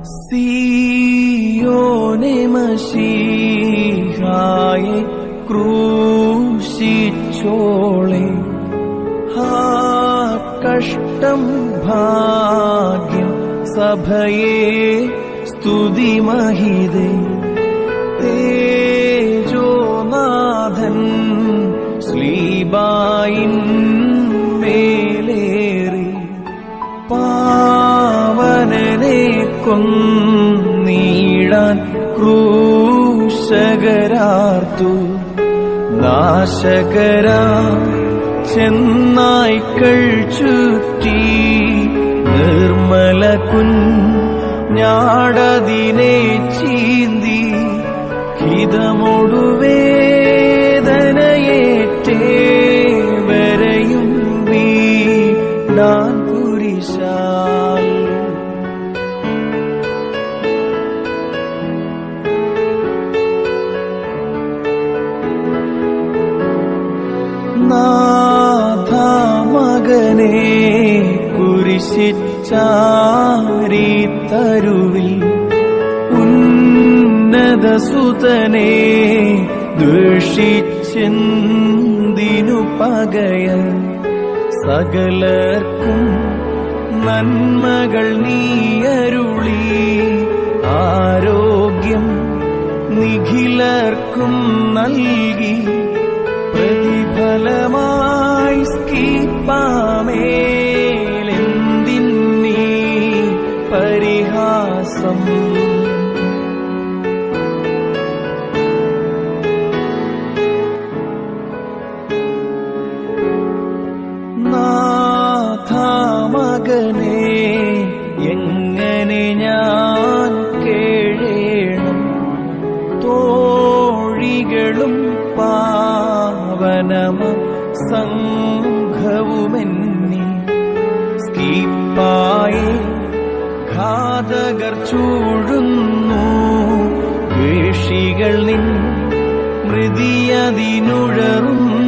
സിയോനെ മഷീഹായെ ക്രൂശിച്ചോളെ ഹാ കഷ്ടം ഭാഗ്യം സഭയെ സ്തുതി മഹിതേ തേജോനാഥൻ ശ്ലീബായിൻ മേലേറി പാവനനെ കൊന്നീടാൻ ക്രൂശകരാർത്തു നാശകരാ ചെന്നായ്ക്കൾ ചുറ്റി നിർമ്മല കുഞ്ഞാടതിനെ ചീന്തി ഹിതമൊടുവേദനയേറ്റേവരെയും വീടാൻ കുരിശാൽ നാഥ മകനെ കുരിശിച്ചാരി തരുവിൽ ഉന്നത സുതനെ ദുഷിച്ചെന്തിനു പകയ സകലർക്കും നന്മകൾ നീയരുളി ആരോഗ്യം നിഖിലർക്കും നൽകി പ്രതിഫലമായി സ്കീപ്പാമേലെന്തിന്നീ പരിഹാസം നാഥ മകനെ എങ്ങനെ ഞാൻ കേഴേണം തോഴികളും പാവനമ സംഘവുമെന്നി സ്കീപ്പായി ഘാതകർ ചൂടുന്നു വേഷികൾ നിൻ മൃതിയതിനുഴറുന്നു